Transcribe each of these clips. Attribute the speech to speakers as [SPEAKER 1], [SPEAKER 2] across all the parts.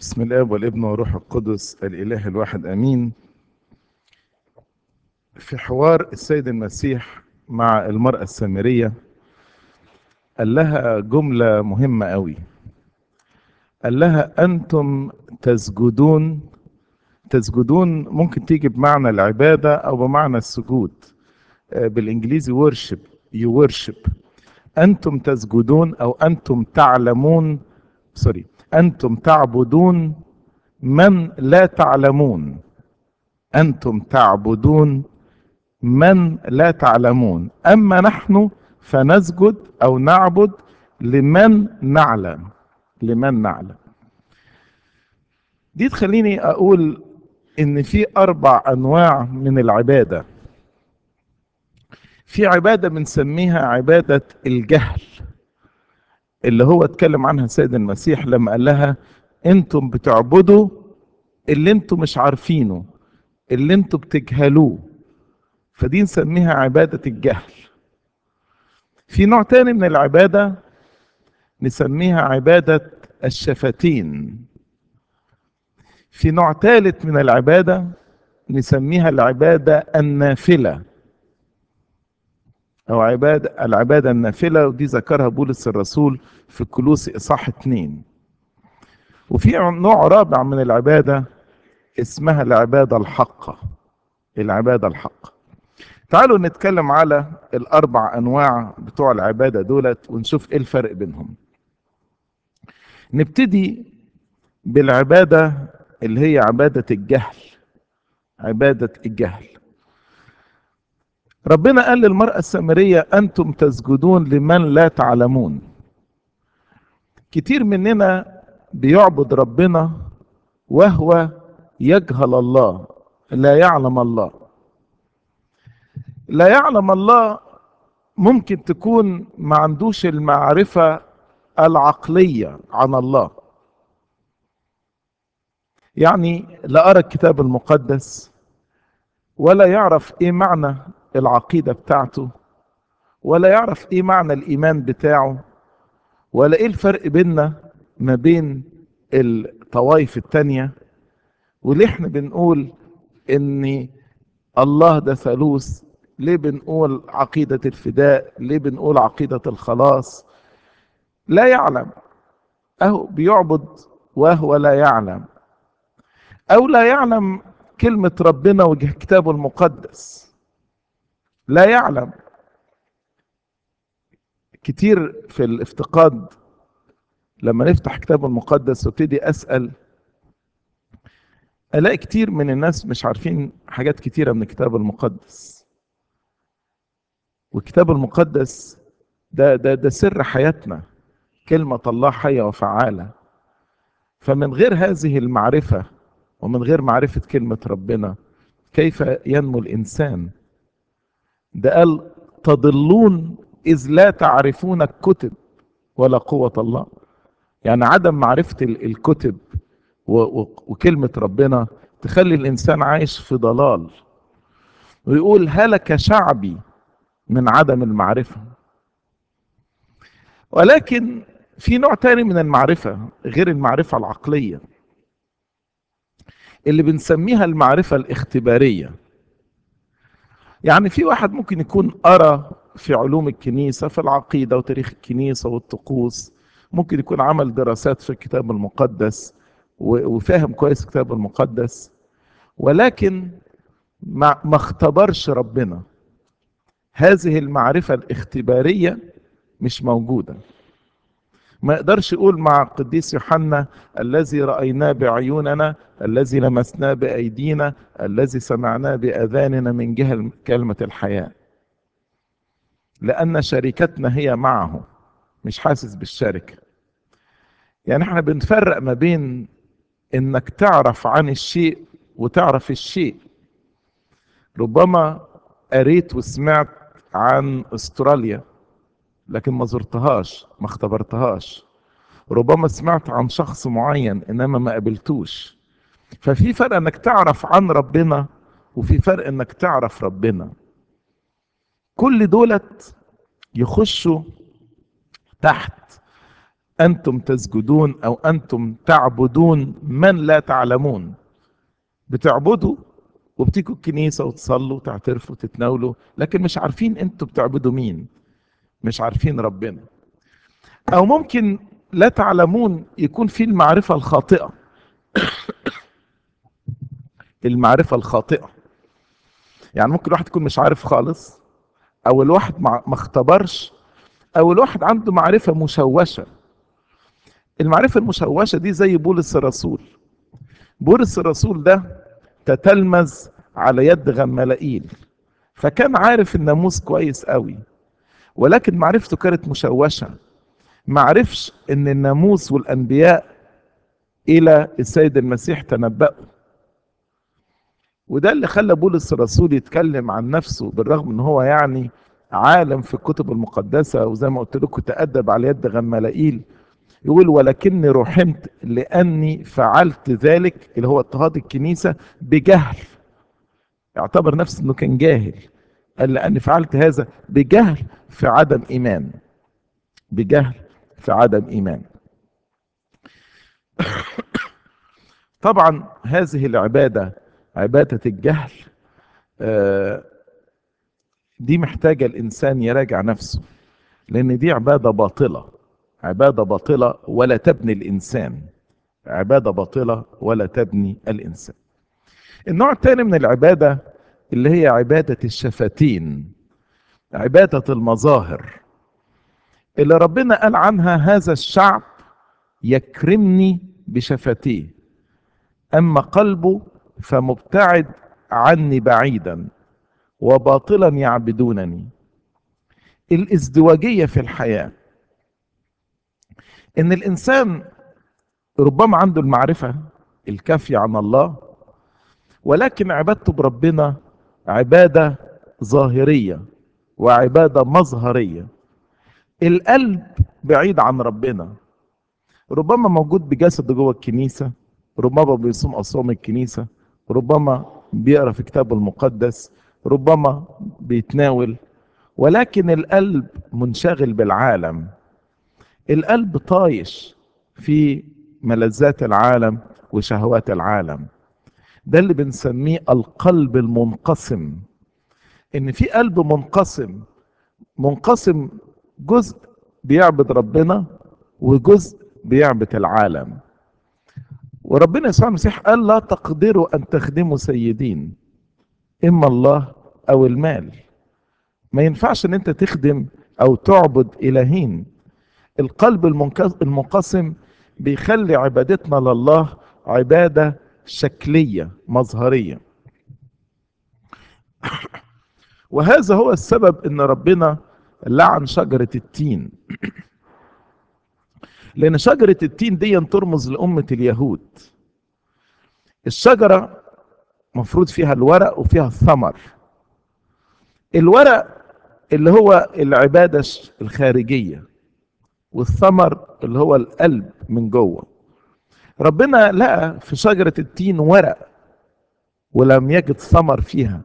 [SPEAKER 1] بسم الاب والابن والروح القدس الاله الواحد امين في حوار السيد المسيح مع المراه السامريه قال لها جمله مهمه قوي قال لها انتم تسجدون تسجدون ممكن تيجي بمعنى العباده او بمعنى السجود آه، بالانجليزي worship you worship انتم تسجدون او انتم تعلمون سوري انتم تعبدون من لا تعلمون انتم تعبدون من لا تعلمون اما نحن فنسجد او نعبد لمن نعلم لمن نعلم دي تخليني اقول ان في اربع انواع من العباده في عباده بنسميها عباده الجهل اللي هو اتكلم عنها السيد المسيح لما قال لها انتم بتعبدوا اللي انتم مش عارفينه اللي انتم بتجهلوه فدي نسميها عبادة الجهل في نوع تاني من العبادة نسميها عبادة الشفتين في نوع ثالث من العبادة نسميها العبادة النافلة أو عبادة العبادة النافلة ودي ذكرها بولس الرسول في كلوسي إصحاح اتنين وفي نوع رابع من العبادة اسمها العبادة الحقة العبادة الحقة تعالوا نتكلم على الأربع أنواع بتوع العبادة دولت ونشوف إيه الفرق بينهم نبتدي بالعبادة اللي هي عبادة الجهل عبادة الجهل ربنا قال للمرأة السامرية أنتم تسجدون لمن لا تعلمون كتير مننا بيعبد ربنا وهو يجهل الله لا يعلم الله لا يعلم الله ممكن تكون ما عندوش المعرفة العقلية عن الله يعني لا أرى الكتاب المقدس ولا يعرف ايه معنى العقيدة بتاعته ولا يعرف ايه معنى الايمان بتاعه ولا ايه الفرق بيننا ما بين الطوائف التانية وليه احنا بنقول ان الله ده ثالوث ليه بنقول عقيدة الفداء ليه بنقول عقيدة الخلاص لا يعلم اهو بيعبد وهو لا يعلم او لا يعلم كلمة ربنا وكتابه المقدس لا يعلم كتير في الافتقاد لما نفتح كتابه المقدس وابتدي اسال الاقي كتير من الناس مش عارفين حاجات كتيره من الكتاب المقدس والكتاب المقدس ده ده ده سر حياتنا كلمه الله حيه وفعاله فمن غير هذه المعرفه ومن غير معرفه كلمه ربنا كيف ينمو الانسان ده قال تضلون إذ لا تعرفون الكتب ولا قوة الله يعني عدم معرفة الكتب وكلمة ربنا تخلي الإنسان عايش في ضلال ويقول هلك شعبي من عدم المعرفة ولكن في نوع تاني من المعرفة غير المعرفة العقلية اللي بنسميها المعرفة الاختبارية يعني في واحد ممكن يكون قرا في علوم الكنيسة في العقيدة وتاريخ الكنيسة والطقوس ممكن يكون عمل دراسات في الكتاب المقدس وفاهم كويس الكتاب المقدس ولكن ما, ما اختبرش ربنا هذه المعرفة الاختبارية مش موجودة ما يقدرش يقول مع القديس يوحنا الذي رأيناه بعيوننا الذي لمسناه بأيدينا الذي سمعناه بأذاننا من جهة كلمة الحياة لأن شركتنا هي معه مش حاسس بالشركة يعني احنا بنفرق ما بين انك تعرف عن الشيء وتعرف الشيء ربما قريت وسمعت عن استراليا لكن ما زرتهاش ما اختبرتهاش ربما سمعت عن شخص معين انما ما قابلتوش ففي فرق انك تعرف عن ربنا وفي فرق انك تعرف ربنا كل دولت يخشوا تحت أنتم تسجدون أو أنتم تعبدون من لا تعلمون بتعبدوا وبتيجوا الكنيسة وتصلوا وتعترفوا وتتناولوا لكن مش عارفين أنتم بتعبدوا مين مش عارفين ربنا أو ممكن لا تعلمون يكون في المعرفة الخاطئة المعرفة الخاطئة يعني ممكن الواحد يكون مش عارف خالص او الواحد ما اختبرش او الواحد عنده معرفة مشوشة المعرفة المشوشة دي زي بولس الرسول بولس الرسول ده تتلمذ على يد غمالائيل فكان عارف الناموس كويس قوي ولكن معرفته كانت مشوشة ما عرفش ان الناموس والانبياء الى السيد المسيح تنبأوا وده اللي خلى بولس الرسول يتكلم عن نفسه بالرغم ان هو يعني عالم في الكتب المقدسة وزي ما قلت لكم تأدب على يد غمالائيل يقول ولكني رحمت لأني فعلت ذلك اللي هو اضطهاد الكنيسة بجهل اعتبر نفسه انه كان جاهل قال لأني فعلت هذا بجهل في عدم إيمان بجهل في عدم إيمان طبعا هذه العبادة عبادة الجهل دي محتاجة الإنسان يراجع نفسه لأن دي عبادة باطلة عبادة باطلة ولا تبني الإنسان عبادة باطلة ولا تبني الإنسان النوع الثاني من العبادة اللي هي عبادة الشفتين عبادة المظاهر اللي ربنا قال عنها هذا الشعب يكرمني بشفتيه أما قلبه فمبتعد عني بعيدا وباطلا يعبدونني الازدواجية في الحياة ان الانسان ربما عنده المعرفة الكافية عن الله ولكن عبادته بربنا عبادة ظاهرية وعبادة مظهرية القلب بعيد عن ربنا ربما موجود بجسده جوه الكنيسة ربما بيصوم أصوام الكنيسة ربما بيقرا في كتابه المقدس ربما بيتناول ولكن القلب منشغل بالعالم القلب طايش في ملذات العالم وشهوات العالم ده اللي بنسميه القلب المنقسم ان في قلب منقسم منقسم جزء بيعبد ربنا وجزء بيعبد العالم وربنا يسوع المسيح قال لا تقدروا ان تخدموا سيدين اما الله او المال ما ينفعش ان انت تخدم او تعبد الهين القلب المنقسم بيخلي عبادتنا لله عباده شكليه مظهريه وهذا هو السبب ان ربنا لعن شجره التين لان شجره التين دي ترمز لامه اليهود الشجره مفروض فيها الورق وفيها الثمر الورق اللي هو العباده الخارجيه والثمر اللي هو القلب من جوه ربنا لقى في شجره التين ورق ولم يجد ثمر فيها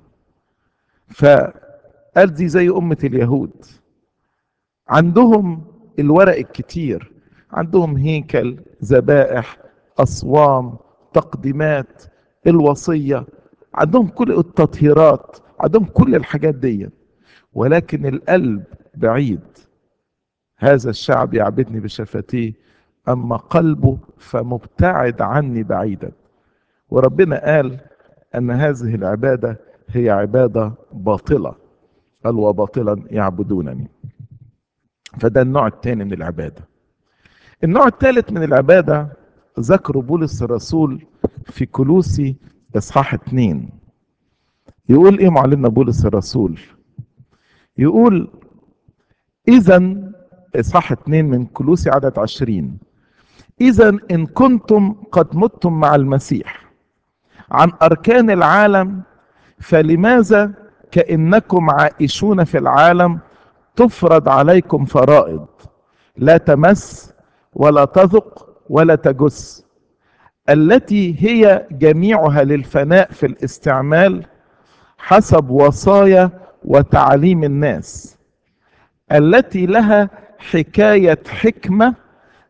[SPEAKER 1] فقال دي زي امه اليهود عندهم الورق الكتير عندهم هيكل ذبائح اصوام تقديمات الوصيه عندهم كل التطهيرات عندهم كل الحاجات دي ولكن القلب بعيد هذا الشعب يعبدني بشفتيه اما قلبه فمبتعد عني بعيدا وربنا قال ان هذه العباده هي عباده باطله قال وباطلا يعبدونني فده النوع الثاني من العباده النوع الثالث من العباده ذكر بولس الرسول في كلوسي اصحاح اتنين يقول ايه معلمنا بولس الرسول يقول اذا اصحاح اتنين من كلوسي عدد عشرين اذا ان كنتم قد متم مع المسيح عن اركان العالم فلماذا كانكم عائشون في العالم تفرض عليكم فرائض لا تمس ولا تذق ولا تجس التي هي جميعها للفناء في الاستعمال حسب وصايا وتعليم الناس التي لها حكايه حكمه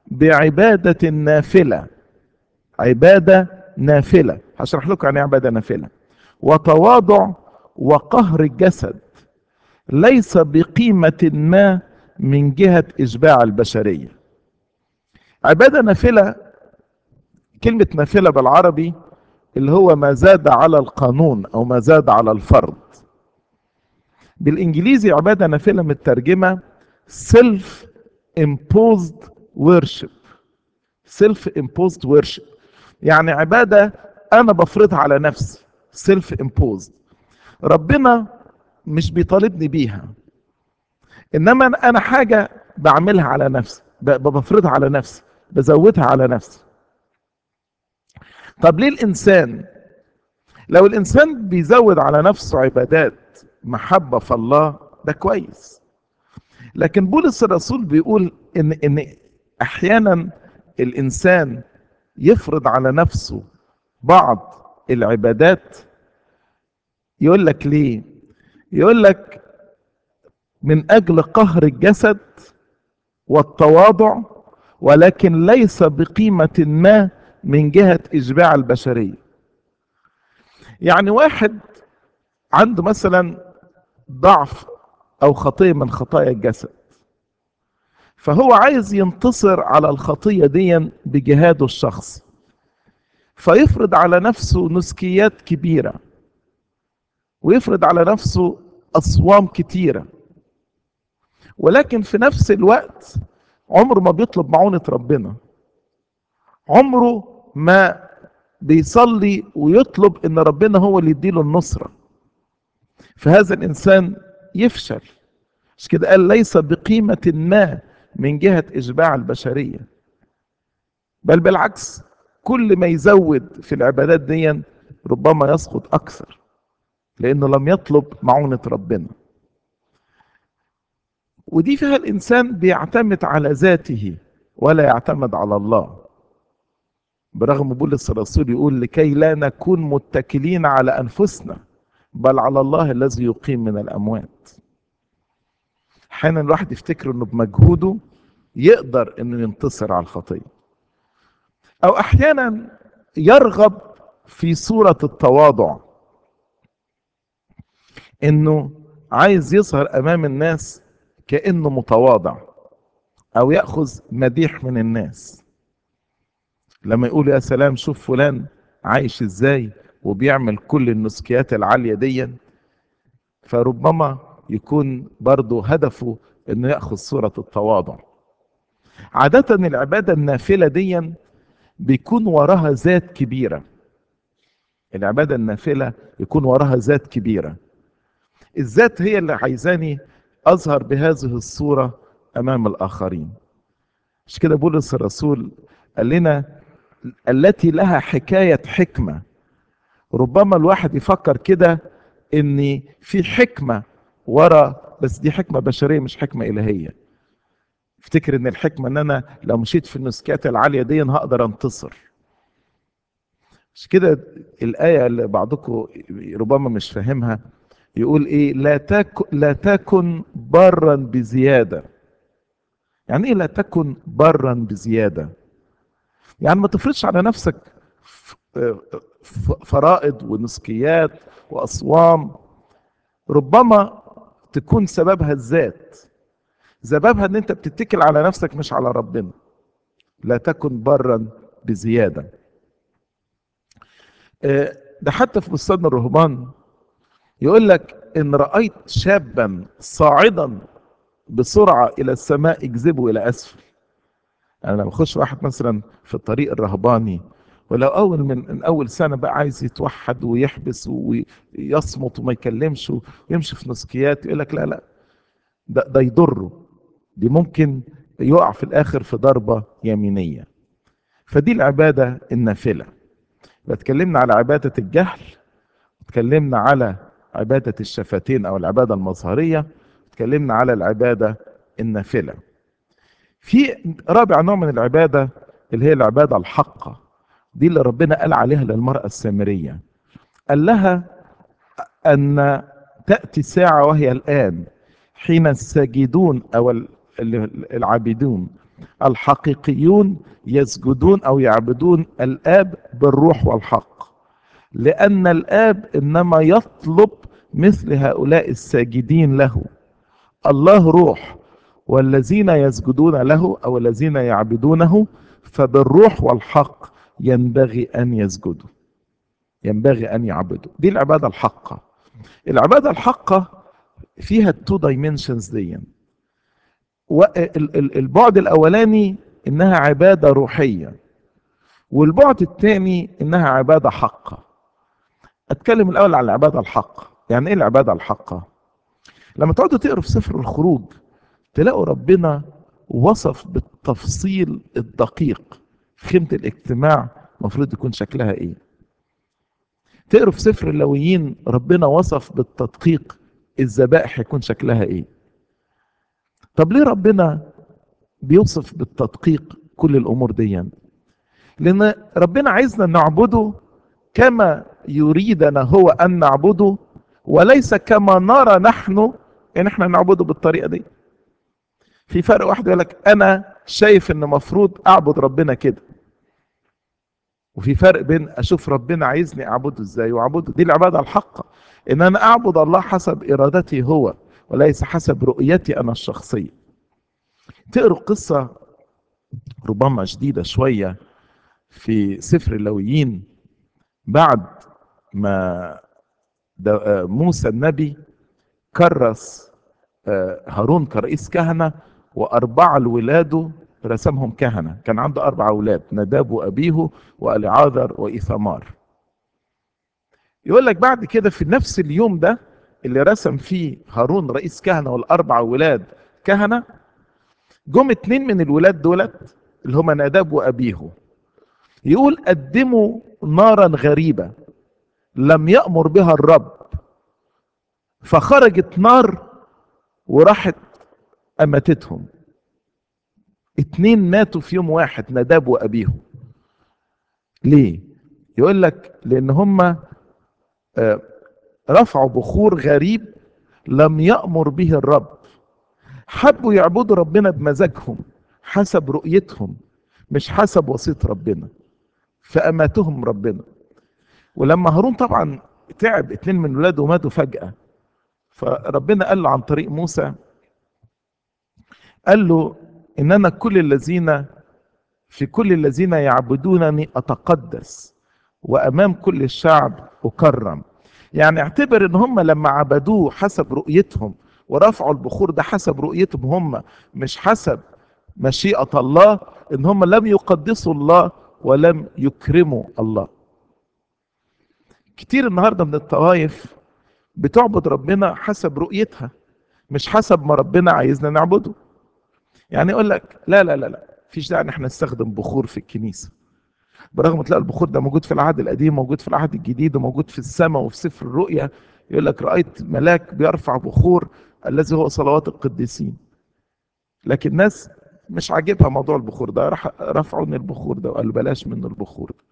[SPEAKER 1] بعبادة نافلة عبادة نافلة هشرح لكم يعني عبادة نافلة وتواضع وقهر الجسد ليس بقيمة ما من جهة إشباع البشرية عبادة نافلة كلمة نافلة بالعربي اللي هو ما زاد على القانون أو ما زاد على الفرض بالإنجليزي عبادة نافلة مترجمة self imposed worship self imposed worship يعني عبادة أنا بفرضها على نفسي self imposed ربنا مش بيطالبني بيها انما انا حاجه بعملها على نفسي بفرضها على نفسي بزودها على نفسي طب ليه الانسان لو الانسان بيزود على نفسه عبادات محبه في الله ده كويس لكن بولس الرسول بيقول ان ان احيانا الانسان يفرض على نفسه بعض العبادات يقول لك ليه يقول لك من اجل قهر الجسد والتواضع ولكن ليس بقيمه ما من جهه اشباع البشريه يعني واحد عنده مثلا ضعف او خطيه من خطايا الجسد فهو عايز ينتصر على الخطيه دي بجهاده الشخصي فيفرض على نفسه نسكيات كبيره ويفرض على نفسه اصوام كتيره ولكن في نفس الوقت عمره ما بيطلب معونة ربنا عمره ما بيصلي ويطلب ان ربنا هو اللي يديله النصرة فهذا الانسان يفشل مش كده قال ليس بقيمة ما من جهة اشباع البشرية بل بالعكس كل ما يزود في العبادات دي ربما يسقط اكثر لانه لم يطلب معونة ربنا ودي فيها الانسان بيعتمد على ذاته ولا يعتمد على الله برغم بولس الرسول يقول لكي لا نكون متكلين على انفسنا بل على الله الذي يقيم من الاموات احيانا الواحد يفتكر انه بمجهوده يقدر انه ينتصر على الخطيه او احيانا يرغب في صوره التواضع انه عايز يظهر امام الناس كانه متواضع او ياخذ مديح من الناس لما يقول يا سلام شوف فلان عايش ازاي وبيعمل كل النسكيات العاليه دي فربما يكون برضه هدفه انه ياخذ صوره التواضع عاده العباده النافله دي بيكون وراها ذات كبيره العباده النافله يكون وراها ذات كبيره الذات هي اللي عايزاني اظهر بهذه الصوره امام الاخرين مش كده بولس الرسول قال لنا التي لها حكايه حكمه ربما الواحد يفكر كده ان في حكمه ورا بس دي حكمه بشريه مش حكمه الهيه افتكر ان الحكمه ان انا لو مشيت في النسكات العاليه دي هقدر انتصر مش كده الايه اللي بعضكم ربما مش فاهمها يقول ايه لا تكن لا تكن برا بزياده يعني ايه لا تكن برا بزياده يعني ما تفرضش على نفسك فرائض ونسكيات واصوام ربما تكون سببها الذات سببها ان انت بتتكل على نفسك مش على ربنا لا تكن برا بزياده ده حتى في بستان الرهبان يقول لك ان رايت شابا صاعدا بسرعه الى السماء اجذبه الى اسفل انا لما بخش واحد مثلا في الطريق الرهباني ولو اول من, من اول سنه بقى عايز يتوحد ويحبس ويصمت وما يكلمش ويمشي في نسكيات يقول لك لا لا ده, ده يضره دي ممكن يقع في الاخر في ضربه يمينيه فدي العباده النافله اتكلمنا على عباده الجهل اتكلمنا على عبادة الشفتين أو العبادة المظهرية اتكلمنا على العبادة النافلة في رابع نوع من العبادة اللي هي العبادة الحقة دي اللي ربنا قال عليها للمرأة السامرية قال لها أن تأتي ساعة وهي الآن حين الساجدون أو العابدون الحقيقيون يسجدون او يعبدون الاب بالروح والحق لان الاب انما يطلب مثل هؤلاء الساجدين له الله روح والذين يسجدون له او الذين يعبدونه فبالروح والحق ينبغي ان يسجدوا ينبغي ان يعبدوا دي العباده الحقه العباده الحقه فيها التو دايمنشنز دي البعد الاولاني انها عباده روحيه والبعد الثاني انها عباده حقه اتكلم الاول عن العباده الحقه يعني ايه العباده الحقه لما تقعدوا تقروا في سفر الخروج تلاقوا ربنا وصف بالتفصيل الدقيق خيمه الاجتماع المفروض يكون شكلها ايه تقروا في سفر اللويين ربنا وصف بالتدقيق الذبائح يكون شكلها ايه طب ليه ربنا بيوصف بالتدقيق كل الامور دي لان ربنا عايزنا نعبده كما يريدنا هو ان نعبده وليس كما نرى نحن ان احنا نعبده بالطريقه دي في فرق واحد يقول لك انا شايف ان المفروض اعبد ربنا كده وفي فرق بين اشوف ربنا عايزني اعبده ازاي واعبده دي العباده الحقه ان انا اعبد الله حسب ارادتي هو وليس حسب رؤيتي انا الشخصيه تقروا قصه ربما شديده شويه في سفر اللويين بعد ما موسى النبي كرس هارون كرئيس كهنه واربعه لولاده رسمهم كهنه كان عنده اربع اولاد نداب وابيه والعاذر وايثمار يقول لك بعد كده في نفس اليوم ده اللي رسم فيه هارون رئيس كهنه والاربع ولاد كهنه جم اتنين من الولاد دولت اللي هما نداب وابيه يقول قدموا نارا غريبه لم يامر بها الرب فخرجت نار وراحت امتتهم اتنين ماتوا في يوم واحد نداب وابيه ليه يقول لك لان هم رفعوا بخور غريب لم يامر به الرب حبوا يعبدوا ربنا بمزاجهم حسب رؤيتهم مش حسب وصيه ربنا فاماتهم ربنا ولما هارون طبعا تعب اتنين من ولاده ماتوا فجاه فربنا قال له عن طريق موسى قال له ان انا كل الذين في كل الذين يعبدونني اتقدس وامام كل الشعب اكرم يعني اعتبر ان هم لما عبدوه حسب رؤيتهم ورفعوا البخور ده حسب رؤيتهم هم مش حسب مشيئة الله ان هم لم يقدسوا الله ولم يكرموا الله كتير النهارده من الطوائف بتعبد ربنا حسب رؤيتها مش حسب ما ربنا عايزنا نعبده يعني يقول لك لا لا لا لا فيش داعي ان احنا نستخدم بخور في الكنيسه برغم تلاقي البخور ده موجود في العهد القديم موجود في العهد الجديد وموجود في السماء وفي سفر الرؤيا يقول لك رايت ملاك بيرفع بخور الذي هو صلوات القديسين لكن الناس مش عاجبها موضوع البخور ده راح رفعوا من البخور ده وقالوا بلاش منه البخور ده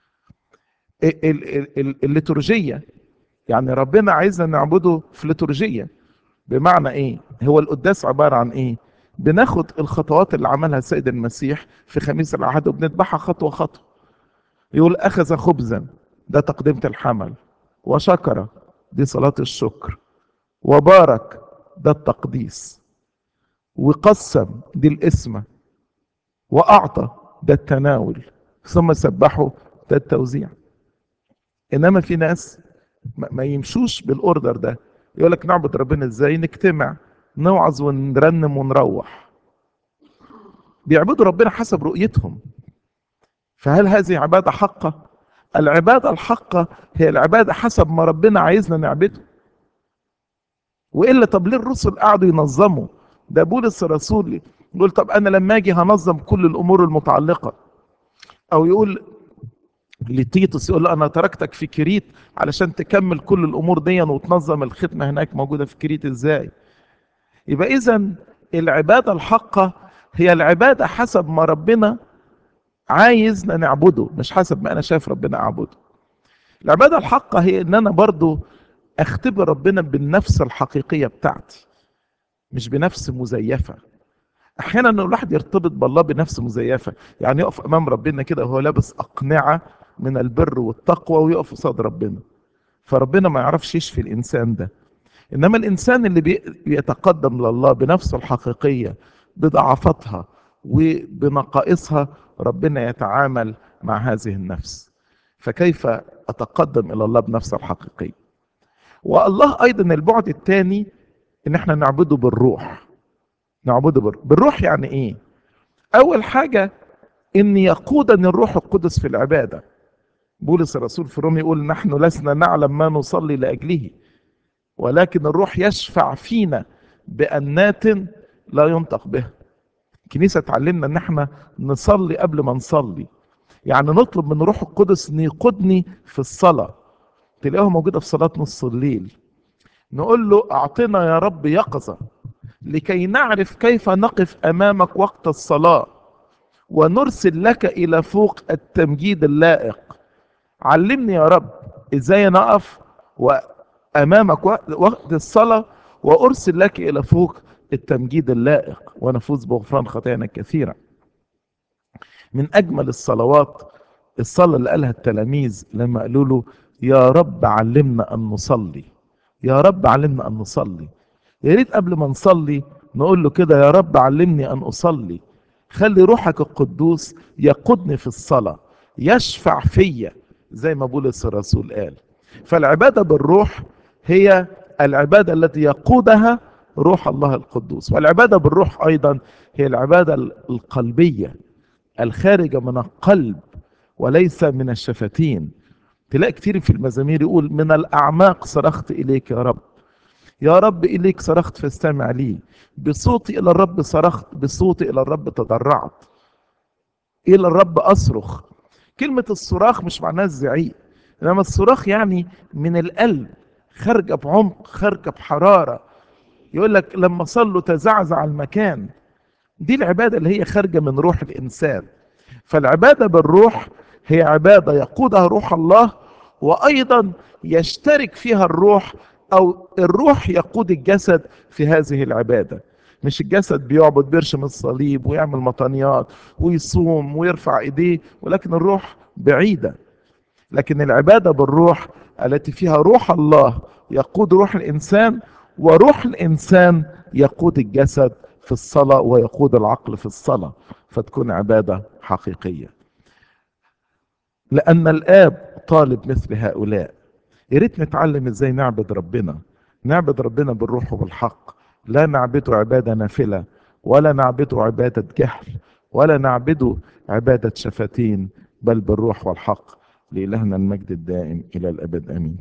[SPEAKER 1] الليتورجيه يعني ربنا عايزنا نعبده في ليتورجيه بمعنى ايه هو القداس عباره عن ايه بناخد الخطوات اللي عملها السيد المسيح في خميس العهد وبنتبعها خطوه خطوه يقول اخذ خبزا ده تقدمه الحمل وشكر دي صلاه الشكر وبارك ده التقديس وقسم دي الاسمة وأعطى ده التناول ثم سبحوا ده التوزيع إنما في ناس ما يمشوش بالأوردر ده يقول لك نعبد ربنا إزاي نجتمع نوعظ ونرنم ونروح بيعبدوا ربنا حسب رؤيتهم فهل هذه عبادة حقة؟ العبادة الحقة هي العبادة حسب ما ربنا عايزنا نعبده وإلا طب ليه الرسل قعدوا ينظموا ده بولس الرسول يقول طب انا لما اجي هنظم كل الامور المتعلقه او يقول لتيتوس يقول له انا تركتك في كريت علشان تكمل كل الامور دي وتنظم الختمه هناك موجوده في كريت ازاي يبقى اذا العباده الحقه هي العباده حسب ما ربنا عايزنا نعبده مش حسب ما انا شايف ربنا اعبده العباده الحقه هي ان انا برضو اختبر ربنا بالنفس الحقيقيه بتاعتي مش بنفس مزيفه احيانا الواحد يرتبط بالله بنفس مزيفه يعني يقف امام ربنا كده وهو لابس اقنعه من البر والتقوى ويقف قصاد ربنا فربنا ما يعرفش يشفي الانسان ده انما الانسان اللي بي- بيتقدم لله بنفسه الحقيقيه بضعفاتها وبنقائصها ربنا يتعامل مع هذه النفس فكيف اتقدم الى الله بنفسه الحقيقيه والله ايضا البعد الثاني ان احنا نعبده بالروح نعبده بالروح بالروح يعني ايه اول حاجه ان يقودني الروح القدس في العباده بولس الرسول في رومي يقول نحن لسنا نعلم ما نصلي لاجله ولكن الروح يشفع فينا بأنات لا ينطق بها الكنيسة تعلمنا ان احنا نصلي قبل ما نصلي يعني نطلب من الروح القدس ان يقودني في الصلاة تلاقيها موجودة في صلاة نص الليل نقول له اعطنا يا رب يقظة لكي نعرف كيف نقف امامك وقت الصلاة ونرسل لك الى فوق التمجيد اللائق علمني يا رب ازاي انا اقف وامامك وقت وقت الصلاه وارسل لك الى فوق التمجيد اللائق ونفوز بغفران خطايانا الكثيره من اجمل الصلوات الصلاه اللي قالها التلاميذ لما قالوا له يا رب علمنا ان نصلي يا رب علمنا ان نصلي يا ريت قبل ما نصلي نقول له كده يا رب علمني ان اصلي خلي روحك القدوس يقودني في الصلاه يشفع فيا زي ما بولس الرسول قال فالعباده بالروح هي العباده التي يقودها روح الله القدوس والعباده بالروح ايضا هي العباده القلبيه الخارجه من القلب وليس من الشفتين تلاقي كتير في المزامير يقول من الاعماق صرخت اليك يا رب يا رب اليك صرخت فاستمع لي بصوتي الى الرب صرخت بصوتي الى الرب تضرعت الى الرب اصرخ كلمه الصراخ مش معناها الزعيق انما الصراخ يعني من القلب خارجه بعمق خارجه بحراره يقول لك لما صلوا تزعزع المكان دي العباده اللي هي خارجه من روح الانسان فالعباده بالروح هي عباده يقودها روح الله وايضا يشترك فيها الروح او الروح يقود الجسد في هذه العباده مش الجسد بيعبد بيرشم الصليب ويعمل مطانيات ويصوم ويرفع ايديه ولكن الروح بعيده لكن العباده بالروح التي فيها روح الله يقود روح الانسان وروح الانسان يقود الجسد في الصلاه ويقود العقل في الصلاه فتكون عباده حقيقيه لان الاب طالب مثل هؤلاء يا ريت نتعلم ازاي نعبد ربنا نعبد ربنا بالروح وبالحق لا نعبده عباده نافله ولا نعبده عباده جهل ولا نعبده عباده شفتين بل بالروح والحق لإلهنا المجد الدائم إلى الأبد آمين